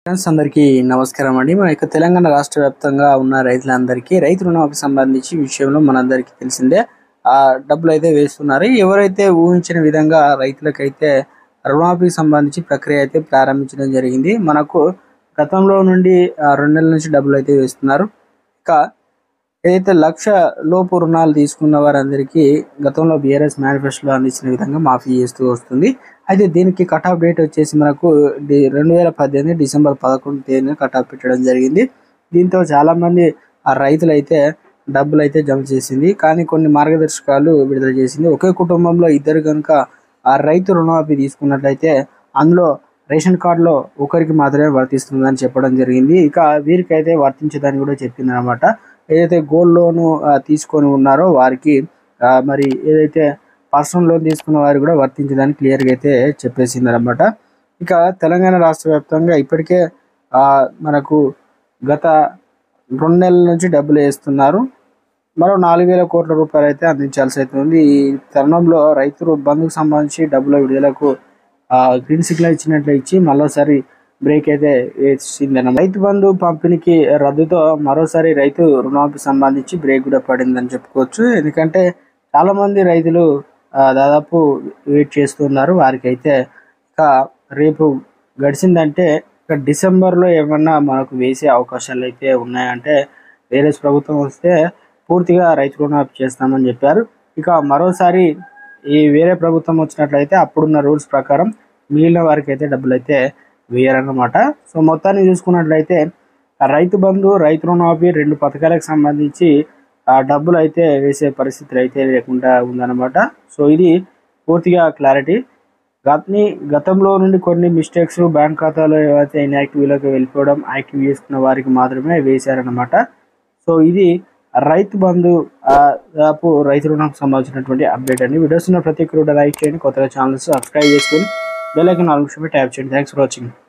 friends అందరికీ నమస్కారం అండి మన యొక్క తెలంగాణ రాష్ట్ర వ్యాప్తంగా ఉన్న రైతులందరికీ రైతు రుణమాఫీ సంబంధించి విషయంలో మనందరికీ తెలిసిందే ఆ డబ్బులు అయితే వేస్తున్నారు ఎవరైతే ఊహించిన విధంగా రైతులకైతే రుణమాఫీకి సంబంధించి ప్రక్రియ అయితే ప్రారంభించడం జరిగింది మనకు గతంలో నుండి ఆ, రెండు నెలల నుంచి డబ్బులు అయితే వేస్తున్నారు ఇక ఏదైతే లక్ష లోపు రుణాలు తీసుకున్న వారందరికీ గతంలో బీఆర్ఎస్ మేనిఫెస్టోలో అందించిన విధంగా మాఫీ చేస్తూ వస్తుంది అయితే దీనికి కట్ ఆఫ్ డేట్ వచ్చేసి మనకు డి రెండు వేల పద్దెనిమిది డిసెంబర్ పదకొండు తేదీన కట్ ఆఫ్ పెట్టడం జరిగింది దీంతో చాలా మంది ఆ రైతులు అయితే డబ్బులు అయితే జమ చేసింది కానీ కొన్ని మార్గదర్శకాలు విడుదల చేసింది ఒకే కుటుంబంలో ఇద్దరు కనుక ఆ రైతు రుణమాఫీ తీసుకున్నట్లయితే అందులో రేషన్ కార్డులో ఒకరికి మాత్రమే వర్తిస్తుందని చెప్పడం జరిగింది ఇక వీరికైతే వర్తించదని కూడా చెప్పింది అనమాట ఏదైతే గోల్డ్ లోన్ తీసుకొని ఉన్నారో వారికి ఆ, మరి ఏదైతే పర్సనల్ లోన్ తీసుకున్న వారికి కూడా వర్తించదని క్లియర్గా అయితే చెప్పేసింది అనమాట ఇక తెలంగాణ రాష్ట్ర వ్యాప్తంగా ఇప్పటికే ఆ, మనకు గత రెండు నెలల నుంచి డబ్బులు వేస్తున్నారు మరో నాలుగు వేల కోట్ల రూపాయలు అయితే అందించాల్సి అయితే ఉంది ఈ తరుణంలో రైతు బంధుకు సంబంధించి డబ్బుల విడుదలకు ఆ, గ్రీన్ సిగ్నల్ ఇచ్చినట్లు ఇచ్చి మరోసారి బ్రేక్ అయితే వేసింది రైతు బంధు పంపిణీకి రద్దుతో మరోసారి రైతు రుణమాఫీ సంబంధించి బ్రేక్ కూడా పడిందని చెప్పుకోవచ్చు ఎందుకంటే చాలా మంది రైతులు ఆ, దాదాపు వెయిట్ చేస్తున్నారు వారికి అయితే ఇక రేపు గడిచిందంటే ఇక డిసెంబర్లో ఏమన్నా మనకు వేసే అవకాశాలు అయితే ఉన్నాయంటే వేరే ప్రభుత్వం వస్తే పూర్తిగా రైతు రుణమాఫీ చేస్తామని చెప్పారు ఇక మరోసారి ఈ వేరే ప్రభుత్వం వచ్చినట్లయితే అప్పుడున్న రూల్స్ ప్రకారం మిగిలిన వారికి అయితే డబ్బులు అయితే వేయరన్నమాట సో మొత్తాన్ని చూసుకున్నట్లయితే ఆ రైతు బంధు రైతు రుణమాఫీ రెండు పథకాలకు సంబంధించి ఆ డబ్బులు అయితే వేసే పరిస్థితులు అయితే లేకుండా ఉందన్నమాట సో ఇది పూర్తిగా క్లారిటీ గతని గతంలో నుండి కొన్ని మిస్టేక్స్ బ్యాంక్ ఖాతాలో ఏవైతే ఇన్యాక్టివ్లోకి వెళ్ళిపోవడం యాక్టివ్ చేసుకున్న వారికి మాత్రమే వేశారనమాట సో ఇది రైతు బంధు ఆ, దాదాపు రైతు రుణం సంబంధించినటువంటి అప్డేట్ అండి వీడియోస్ ఉన్న ప్రతి ఒక్కరు కూడా లైక్ చేయండి కొత్తగా ఛానల్స్ సబ్స్క్రైబ్ చేసుకొని బెల్ ఐకాన్ ఆల్ ట్యాప్ చేయండి థ్యాంక్స్ ఫర్ వాచింగ్